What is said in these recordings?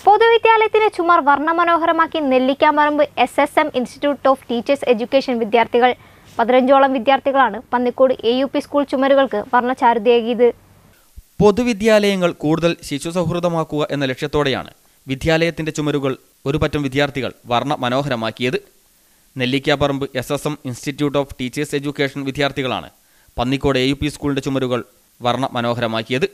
പൊതുവിദ്യാലയത്തിന്റെ ചുമർ വർണ്ണമനോഹരമാക്കി Nellikkamaramb S S M institute of teachers education വിദ്യാർത്ഥികൾ പതിനഞ്ചോളം വിദ്യാർത്ഥികളാണ് Pannikode A U P school ചുമരുകൾക്ക് വർണ്ണചാരുതയേകിയത് പൊതുവിദ്യാലയങ്ങൾ കൂടുതൽ ശിശു സൗഹൃദമാക്കുക എന്ന ലക്ഷ്യത്തോടെയാണ് വിദ്യാലയത്തിന്റെ ചുമരുകൾ ഒരു പറ്റം വിദ്യാർത്ഥികൾ വർണ്ണ മനോഹരമാക്കിയത് Nellikkaparamba S S M institute of teachers education വിദ്യാർത്ഥികളാണ് പന്നിക്കോട് എ യു പി സ്കൂളിന്റെ ചുമരുകൾ വർണ്ണ മനോഹരമാക്കിയത്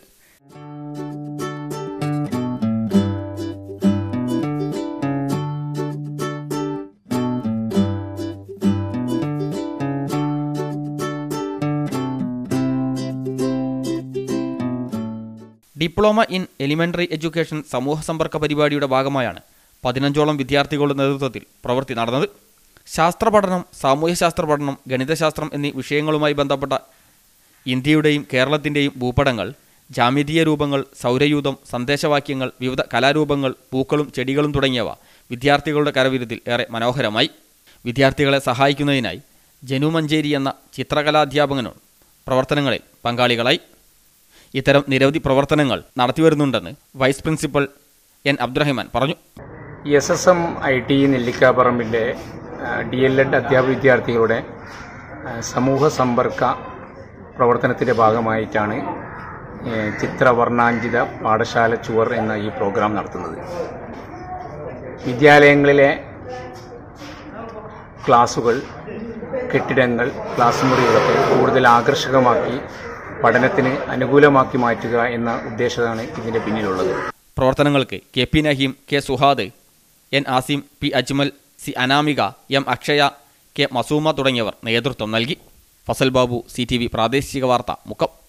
ഡിപ്ലോമ ഇൻ എലിമെന്ററി എഡ്യൂക്കേഷൻ സമൂഹ സമ്പർക്ക പരിപാടിയുടെ ഭാഗമായാണ് പതിനഞ്ചോളം വിദ്യാർത്ഥികളുടെ നേതൃത്വത്തിൽ പ്രവൃത്തി നടന്നത് ശാസ്ത്ര പഠനം സാമൂഹ്യശാസ്ത്ര പഠനം ഗണിതശാസ്ത്രം എന്നീ വിഷയങ്ങളുമായി ബന്ധപ്പെട്ട ഇന്ത്യയുടെയും കേരളത്തിൻ്റെയും ഭൂപടങ്ങൾ ജാമിതീയ രൂപങ്ങൾ സൗരയൂഥം സന്ദേശവാക്യങ്ങൾ വിവിധ കലാരൂപങ്ങൾ പൂക്കളും ചെടികളും തുടങ്ങിയവ വിദ്യാർത്ഥികളുടെ കരവിരുതിൽ ഏറെ മനോഹരമായി വിദ്യാർത്ഥികളെ സഹായിക്കുന്നതിനായി ജനു മഞ്ചേരി എന്ന ചിത്രകലാധ്യാപകനും പ്രവർത്തനങ്ങളിൽ പങ്കാളികളായി ഇത്തരം നിരവധി പ്രവർത്തനങ്ങൾ നടത്തിവരുന്നുണ്ടെന്ന് വൈസ് പ്രിൻസിപ്പൽ എൻ അബ്ദുറഹിമാൻ പറഞ്ഞു S S M I T നെല്ലിക്കാപ്പറമ്പിൻ്റെ ഡി എൽ എഡ് അധ്യാപക വിദ്യാർത്ഥികളുടെ ആ, സമൂഹ സമ്പർക്ക പ്രവർത്തനത്തിൻ്റെ ഭാഗമായിട്ടാണ് ഏ, ചിത്രവർണ്ണാഞ്ചിത പാഠശാല ചുവർ എന്ന ഈ പ്രോഗ്രാം നടത്തുന്നത് വിദ്യാലയങ്ങളിലെ ക്ലാസുകൾ കെട്ടിടങ്ങൾ ക്ലാസ് മുറികളൊക്കെ കൂടുതൽ ആകർഷകമാക്കി പഠനത്തിന് അനുകൂലമാക്കി മാറ്റുക എന്ന ഉദ്ദേശമാണ് ഇതിൻ്റെ പിന്നിലുള്ളത് പ്രവർത്തനങ്ങൾക്ക് K P Naheem K Suhad N Asim P Ajmal C Anamika M Akshaya K Masooma തുടങ്ങിയവർ നേതൃത്വം നൽകി Fasal Babu C T V പ്രാദേശിക വാർത്ത മുക്കം